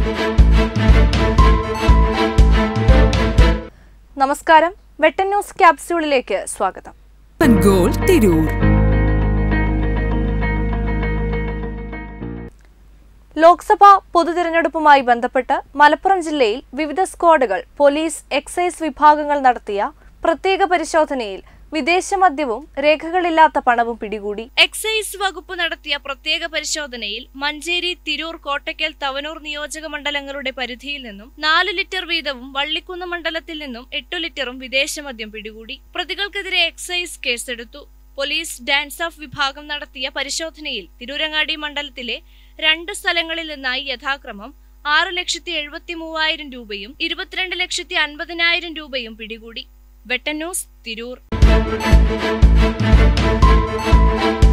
നമസ്കാരം വെട്ടൻ ന്യൂസ് ക്യാപ്സ്യൂളിലേക്ക് സ്വാഗതം ഗോൾ തിരൂർ ലോക്സഭാ പൊതുതിരഞ്ഞെടുപ്പുമായി ബന്ധപ്പെട്ട് മലപ്പുറം ജില്ലയിൽ വിവിധ സ്ക്വാഡുകൾ പോലീസ് എക്സൈസ് വിഭാഗങ്ങൾ നടത്തിയ പ്രത്യേക പരിശോധനയിൽ വിദേശ മദ്യവും രേഖകളില്ലാത്ത പണവും പിടികൂടി എക്സൈസ് വകുപ്പ് നടത്തിയ പ്രത്യേക പരിശോധനയിൽ മഞ്ചേരി തിരൂർ കോട്ടയ്ക്കൽ തവനൂർ നിയോജക മണ്ഡലങ്ങളുടെ പരിധിയിൽ നിന്നും നാല് ലിറ്റർ വീതവും വള്ളിക്കുന്ന് മണ്ഡലത്തിൽ നിന്നും എട്ടു ലിറ്ററും വിദേശ മദ്യം പിടികൂടി പ്രതികൾക്കെതിരെ എക്സൈസ് കേസെടുത്തു പോലീസ് ഡാൻസ് ഓഫ് വിഭാഗം നടത്തിയ പരിശോധനയിൽ തിരൂരങ്ങാടി മണ്ഡലത്തിലെ രണ്ട് സ്ഥലങ്ങളിൽ നിന്നായി യഥാക്രമം ആറ് ലക്ഷത്തി എഴുപത്തി മൂവായിരം രൂപയും ഇരുപത്തിരണ്ട് ലക്ഷത്തി അൻപതിനായിരം രൂപയും പിടികൂടി വെട്ടൻ ന്യൂസ് തിരൂർ